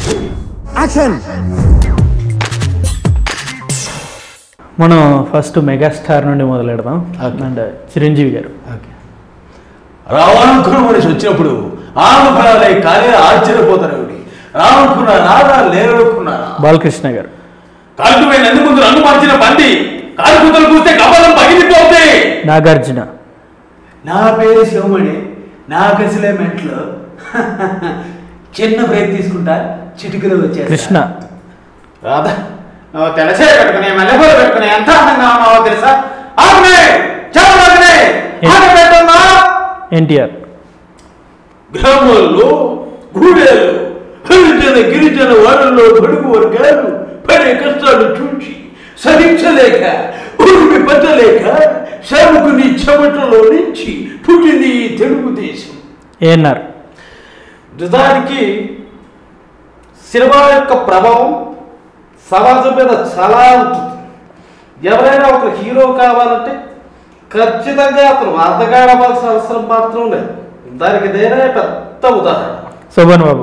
Action మనం first megastar నుండి మొదలెడదాం and Chiranjeevi గారు రావాలనుకున్న మనిషి వచ్చినప్పుడు ఆనుకున్నాలే కానీ ఆశ్చర్యపోతారు రావాలనుకున్నా రాదా లేరనుకున్నారా బాలకృష్ణ గారు కాలుకు పోయిన ఎందుకు ముందు నన్ను మార్చిన బండి కాలుకుతలు కూస్తే కబలం పగిలిపోతే నాగార్జున నా పేరు శివమణి నా కసిలే మెంట్లో చిన్న బ్రేక్ తీసుకుంటా చిటికలో వచ్చే కృష్ణ రాధా నువ్వు తెలసే పెట్టుకుని మల్లెపూలు పెట్టుకుని ఎంత అందంగా ఉన్నావో తెలుసా ఆగ్నే చెప్పగలనే ఆగబెట్టమ్మా ఎన్టీఆర్ గ్రామాల్లో గూడెలు హరిజన గిరిజన వాడల్లో బడుగు వర్గాలు పడే కష్టాలు చూచి సహించలేక ఊరిమి పట్టలేక శ్రమకుని చెమటలో నుంచి పుట్టింది ఈ తెలుగుదేశం ఏఎన్ఆర్ నిజానికి సినిమా యొక్క ప్రభావం సమాజం మీద చాలా ఉంటుంది ఎవరైనా ఒక హీరో కావాలంటే ఖచ్చితంగా అతను అందగాడవలసిన అవసరం మాత్రం లేదు దానికి నేనే పెద్ద ఉదాహరణ శోభన్ బాబు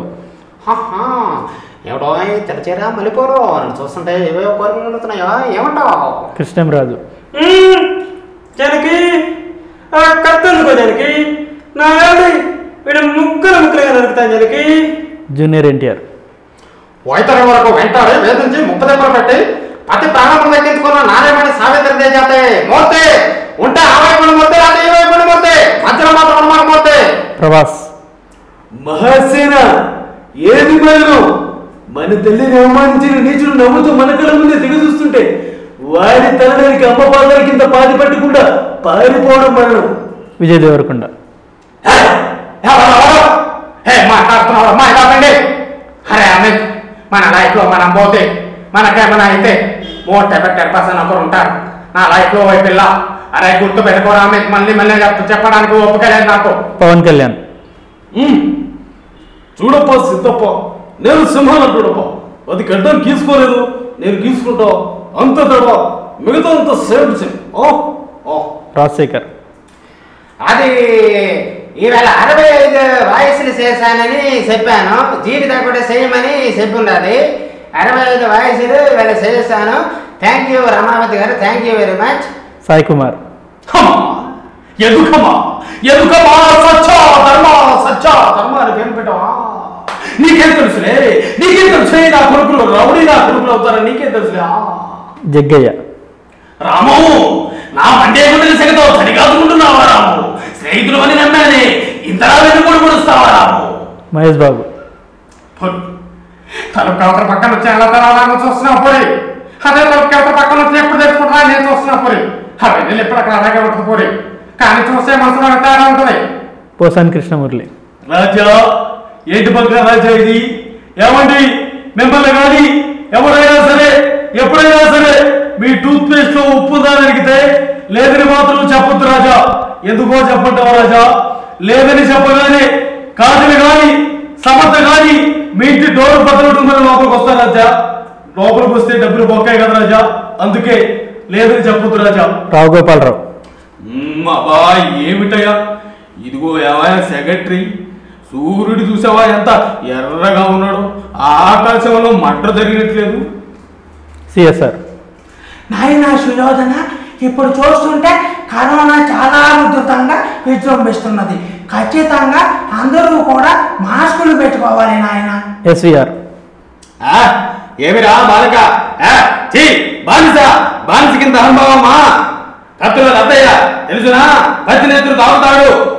ఏమిటో తెరచేరా మళ్ళీపోరు నన్ను చూస్తుంటే ఏవేవో కోరికలు ఉంటున్నాయో ఏమంటావు కృష్ణంరాజు జనకి ఆ కత్తెందుకో జనకి నా వేడి వీడు ముక్కలు ముక్కలుగా నరుకుతాను జనకి జూనియర్ ఎన్టీఆర్ వైతరి వరకు వెంటాడి వేధించి ముప్పదెబ్బలు పెట్టి పతి ప్రాణం దక్కించుకున్న నారాయణ సావిత్రి చేతే మూర్తి ఉంటే ఆ వైపున మూర్తి అంటే ఈ వైపున మూర్తి మధ్యలో మాత్రం అనుమాన మూర్తి ప్రభాస్ మహాసేన ఏది మరణం మన తల్లిని అవమానించిన నీచులు నవ్వుతూ మన కళ్ళ ముందే దిగ చూస్తుంటే వాడి తలడానికి అమ్మ పాదాల కింద పాది పట్టకుండా పారిపోవడం మరణం విజయ్ దేవరకొండ హే, ఎవరెవరు? హే, మాట్లాడుతున్నావు మాట్లాడండి అరే అమిత్ మన లైఫ్ లో మనం పోతే మనకేమైనా అయితే మోర్ టెన్ పర్సెంట్ ఒకరు ఉంటారు నా లైఫ్ లో ఓ పిల్ల అరే గుర్తు పెట్టుకోరా అమిత్ మళ్ళీ మళ్ళీ చెప్- చెప్పడానికి ఒప్పుకోలేదు నాకు పవన్ కళ్యాణ్ ఉమ్. చూడప్ప సిద్ధప్ప నేను సింహాలను చూడప్ప అది గడ్డం గీసుకోలేదు నేను గీసుకుంటా అంత తడ మిగతా అంత సేమ్ సేమ్ ఓ ఓ రాజశేఖర్ అది ఈవేళ అరవై ఐదు వాయిస్లు చేశానని చెప్పాను జీవితం కూడా చేయమని చెప్పున్నది అరవై ఐదు వాయిస్లు ఈవేళ చేశాను thank you Ramavathi garu thank you very much Sai Kumar హమ్మా ఎందుకమ్మా ఎందుకమ్మా సచ్చ ధర్మ సచ్చ ధర్మ అని పేరు పెట్టవా నీకేం తెలుసులే నీకేం తెలుసులే నా కొడుకులు రౌడీ నా కొడుకులు అవుతారని నీకేం తెలుసులే ఆ. జగ్గయ్య రాము నా మండే గుండెల సెగతో సరికాదుకుంటున్నావా రాము స్నేహితులు అని నమ్మానే ఇంతలా వెన్నుపూడి పొడుస్తావా రాము మహేష్ బాబు తలుపు కవతల పక్కన వచ్చి ఎలా తరాలను చూస్తున్నావు పోరి అదే తలుపు కవతల పక్కన వచ్చి ఎప్పుడు తెచ్చుకుంటున్నా నేను చూస్తున్నా పోరి అవి నేను ఎప్పుడు అక్కడ అలాగే ఉంటుంది పోరి కానీ చూసే మనసులో తేడా ఉంటుంది పోసాని కృష్ణమురళి రాజా ఏంటి పక్క రాజా ఇది ఏమండి మిమ్మల్ని కానీ ఎవరైనా సరే ఎప్పుడైనా సరే మీ టూత్ పేస్ట్ లో ఉప్పు ఉందని అడిగితే లేదని మాత్రం చెప్పొద్దు రాజా ఎందుకో చెప్పంటావు రాజా లేదని చెప్పగానే కాజులు కానీ సమర్థ కానీ మీ ఇంటి డోర్ బతలుంటుందని లోపలికి వస్తారు రాజా లోపలికి వస్తే డబ్బులు బొక్కాయి కదా రాజా అందుకే లేదని చెప్పొద్దు రాజా రావు గోపాలరావు మ్మ్, అబ్బా ఏమిటయ్యా ఇదిగో ఏమయ్యా సెక్రటరీ సూర్యుడు చూసావా ఎంత ఎర్రగా ఉన్నాడు ఆకాశంలో మంట జరిగినట్లేదు సిఎస్ఆర్ నాయన సుయోధన ఇప్పుడు చూస్తుంటే కరోనా చాలా ఉధృతంగా విజృంభిస్తున్నది ఖచ్చితంగా అందరూ కూడా మాస్కులు పెట్టుకోవాలి నాయన ఎస్విఆర్ ఆ, ఏమిరా బాలక ఆ, ఛీ, బానిస బానిస కింద అనుభవమా కత్తుల రద్దయ్య తెలుసునా పత్తి నేత్రుడు తాగుతాడు